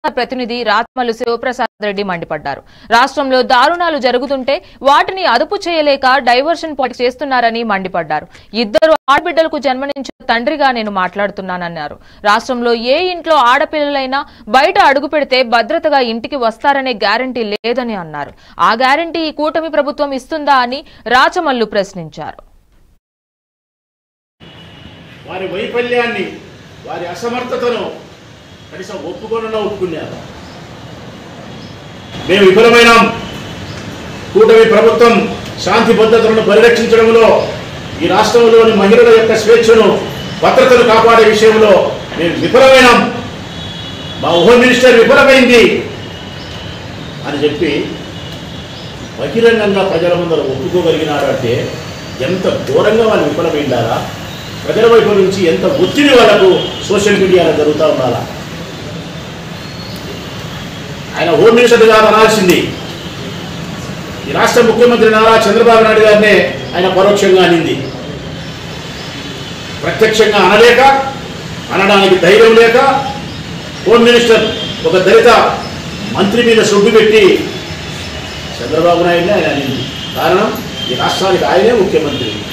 ప్రతినిధి రాత్మల్లు శివప్రసాద్ రెడ్డి మండిపడ్డారు రాష్ట్రంలో దారుణాలు జరుగుతుంటే వాటిని అదుపు చేయలేక డైవర్షన్ పాలిటిక్స్ చేస్తున్నారని మండిపడ్డారు ఇద్దరు ఆడబిడ్డలకు జన్మనించిన తండ్రిగా నేను మాట్లాడుతున్నానన్నారు రాష్ట్రంలో ఏ ఇంట్లో ఆడపిల్లలైనా బయట అడుగు పెడితే భద్రతగా ఇంటికి వస్తారనే గ్యారంటీ లేదని అన్నారు ఆ గ్యారంటీ ఈ కూటమి ప్రభుత్వం ఇస్తుందా అని రాచమల్లు ప్రశ్నించారు వారి వైఫల్యాన్ని వారి అసమర్థతను కనీసం ఒప్పుకొనన్నా ఒప్పుకున్నారు మేము విఫలమైనాం కూటమి ప్రభుత్వం శాంతి భద్రతలను పరిరక్షించడంలో ఈ రాష్ట్రంలోని మహిళల యొక్క స్వేచ్ఛను భద్రతను కాపాడే విషయంలో మేము విఫలమైనాం మా హోమ్ మినిస్టర్ విఫలమైంది అని చెప్పి బహిరంగంగా ప్రజల ముందర ఒప్పుకోగలిగినారు అంటే ఎంత ఘోరంగా వాళ్ళు విఫలమైండారా ప్రజల వైపు నుంచి ఎంత ఒత్తిడి వాళ్ళకు సోషల్ మీడియాలో జరుగుతూ ఉండాలా ఆయన హోమ్ మినిస్టర్ గారు అనాల్సింది ఈ రాష్ట్ర ముఖ్యమంత్రి నారా చంద్రబాబు నాయుడు గారినే ఆయన పరోక్షంగా అనింది ప్రత్యక్షంగా అనలేక అనడానికి ధైర్యం లేక హోమ్ మినిస్టర్ ఒక దళిత మంత్రి మీద సొడ్డు పెట్టి చంద్రబాబు నాయుడునే ఆయన అనింది కారణం ఈ రాష్ట్రానికి ఆయనే ముఖ్యమంత్రి